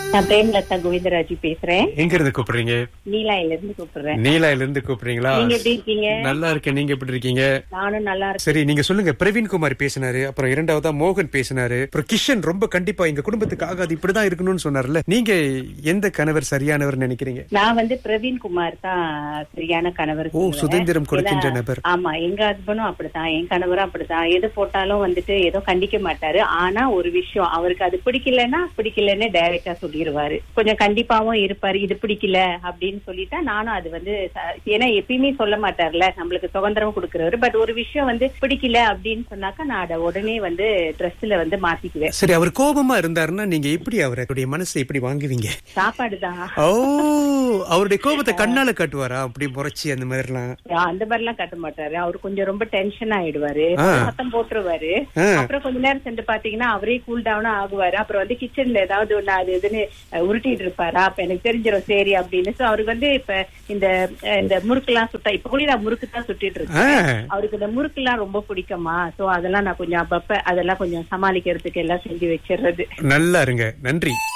நான் பிரேம்லதா கோவிந்தராஜி பேசுறேன் எங்க இருந்து கூப்பிடுறீங்க நீலாயில இருந்து கூப்பிடுறேன் நீலாயில இருந்து கூப்பிடுறீங்களா நீங்க எப்படி இருக்கீங்க நல்லா இருக்கேன் நீங்க எப்படி இருக்கீங்க நானும் நல்லா இருக்கேன் சரி நீங்க சொல்லுங்க பிரவீன் குமார் பேசினாரு அப்புறம் இரண்டாவதா மோகன் பேசினாரு அப்புறம் கிஷன் ரொம்ப கண்டிப்பா எங்க குடும்பத்துக்கு ஆகாது இப்படிதான் இருக்கணும்னு சொன்னார்ல நீங்க எந்த கணவர் சரியானவர் நினைக்கிறீங்க நான் வந்து பிரவீன் குமார் தான் சரியான கணவர் ஓ சொல்லுவேன். சுதந்திரம் கொடுக்கின்ற ஏன்னா, நபர் ஆமா எங்க ஹஸ்பண்டும் அப்படித்தான் என் கணவரும் அப்படித்தான் எது போட்டாலும் வந்துட்டு ஏதோ கண்டிக்க மாட்டாரு ஆனா ஒரு விஷயம் அவருக்கு அது பிடிக்கலன்னா பிடிக்கலன்னு டைரக்டா சொல்லிடுவாரு கொஞ்சம் கண்டிப்பாவும் இருப்பாரு இது பிடிக்கல அப்படின்னு சொல்லிட்டா நானும் அது வந்து ச- ஏன்னா எப்பயுமே சொல்ல மாட்டார்ல நம்மளுக்கு சுதந்திரம் கொடுக்கறவரு பட் ஒரு விஷயம் வந்து பிடிக்கல அப்படின்னு சொன்னாக்கா நான் அதை உடனே வந்து ட்ரெஸ்ல வந்து மாத்திக்குவேன் சரி அவர் கோபமா இருந்தாருன்னா நீங்க எப்படி அவருடைய மனசை எப்படி வாங்குவீங்க சாப்பாடுதான் ஓ அவருடைய கோபத்தை கண்ணால காட்டுவாரா அப்படி முறைச்சி அந்த மாதிரிலாம் அந்த மாதிரி எல்லாம் கட்ட மாட்டாரு அவரு கொஞ்சம் ரொம்ப டென்ஷன் ஆயிடுவாரு ஆ. சத்தம் போட்டுருவாரு ஆ. அப்புறம் கொஞ்ச நேரம் சென்று பாத்தீங்கன்னா அவரே கூல் டவுனா ஆகுவாரு அப்புறம் வந்து கிச்சன்ல ஏதாவது ஒண்ணு அது இதுன்னு அஹ், உருட்டிட்டு இருப்பாரா அப்ப எனக்கு தெரிஞ்சிடும் சரி அப்படின்னு சோ அவருக்கு வந்து இப்ப இந்த அஹ், இந்த முறுக்கு எல்லாம் சுட்டா இப்ப கூட நான் முறுக்கு தான் சுட்டிட்டு இருக்கேன் ஆ, அவருக்கு இந்த முறுக்கு எல்லாம் ரொம்ப பிடிக்குமா சோ அதெல்லாம் நான் கொஞ்சம் அப்பப்ப அதெல்லாம் கொஞ்சம் சமாளிக்கிறதுக்கு எல்லாம் செஞ்சு வச்சிடுறது நல்லா இருங்க நன்றி